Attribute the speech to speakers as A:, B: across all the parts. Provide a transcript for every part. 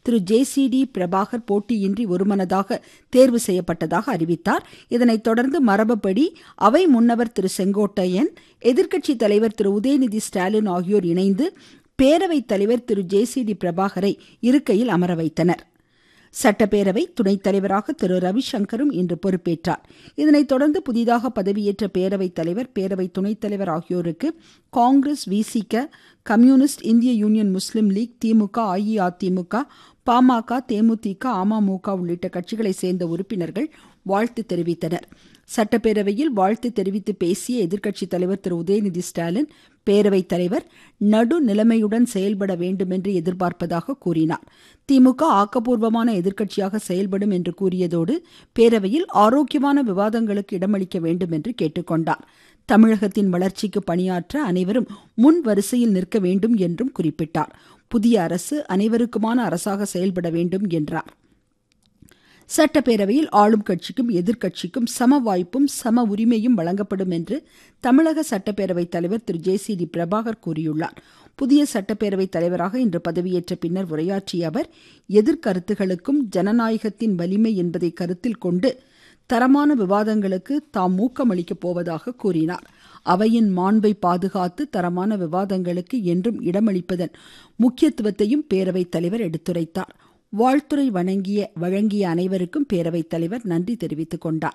A: திரு J C D Prabhakar போட்டியின்றி ஒருமனதாக தேர்வு செய்யப்பட்டதாக அறிவித்தார் இதனைத் தொடர்ந்து மரபுப்படி அவை முன்னவர் திரு செங்கோட்டையன் எதிர்க்கட்சி தலைவர் திரு உதயநிதி ஸ்டாலின் ஆகியோர் இணைந்து பேரவைத் தலைவர் திரு ஜே சி டி பிரபாகரை இருக்கையில் அமர வைத்தனர் சட்டப்பேரவை துணைத் தலைவராக திரு ரவிசங்கரும் இன்று பொறுப்பேற்றார் இதனைத் தொடர்ந்து புதிதாக பதவியேற்ற பேரவைத் தலைவர் பேரவை துணைத் தலைவர் ஆகியோருக்கு காங்கிரஸ் விசிக கம்யூனிஸ்ட் இந்திய யூனியன் முஸ்லீம் லீக் திமுக அஇஅதிமுக பாமக தேமுதிக அமமுக உள்ளிட்ட கட்சிகளை சேர்ந்த உறுப்பினர்கள் வாழ்த்து தெரிவித்தனர் சட்டப்பேரவையில் வாழ்த்து தெரிவித்து பேசிய எதிர்க்கட்சித் தலைவர் திரு உதயநிதி ஸ்டாலின் பேரவைத் தலைவர் நடு நிலைமையுடன் செயல்பட வேண்டும் என்று எதிர்பார்ப்பதாக கூறினார் திமுக ஆக்கப்பூர்வமான எதிர்க்கட்சியாக செயல்படும் என்று கூறியதோடு பேரவையில் ஆரோக்கியமான விவாதங்களுக்கு இடமளிக்க வேண்டும் என்று கேட்டுக்கொண்டார் தமிழகத்தின் வளர்ச்சிக்கு பணியாற்ற அனைவரும் முன் வரிசையில் நிற்க வேண்டும் என்றும் குறிப்பிட்டார் புதிய அரசு அனைவருக்குமான அரசாக செயல்பட வேண்டும் என்றார் சட்டப்பேரவையில் ஆளும் கட்சிக்கும் எதிர்க்கட்சிக்கும் சம வாய்ப்பும் சம உரிமையும் வழங்கப்படும் என்று தமிழக சட்டப்பேரவைத் தலைவர் Thiru J C D Prabhakar கூறியுள்ளார் புதிய சட்டப்பேரவைத் தலைவராக இன்று பதவியேற்ற பின்னர் உரையாற்றிய அவர் எதிர்கருத்துகளுக்கும் ஜனநாயகத்தின் வலிமை என்பதை கருத்தில் கொண்டு தரமான விவாதங்களுக்கு தாம் ஊக்கமளிக்கப் போவதாக கூறினார் அவையின் மாண்பை பாதுகாத்து தரமான விவாதங்களுக்கு என்றும் இடமளிப்பதன் முக்கியத்துவத்தையும் பேரவைத் தலைவர் எடுத்துரைத்தார் வாழ்த்துறை வணங்கிய வழங்கிய அனைவருக்கும் பேரவைத் தலைவர் நன்றி தெரிவித்துக் கொண்டார்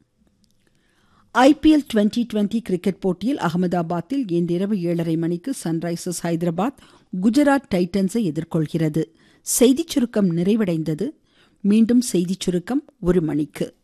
A: ஐபிஎல் டுவெண்டி டுவெண்டி கிரிக்கெட் போட்டியில் அகமதாபாத்தில் இன்றிரவு ஏழரை மணிக்கு சன்ரைசர்ஸ் ஹைதராபாத் குஜராத் டைட்டன்ஸை எதிர்கொள்கிறது செய்திச் சுருக்கம் நிறைவடைந்தது மீண்டும் செய்திச் சுருக்கம் ஒரு மணிக்கு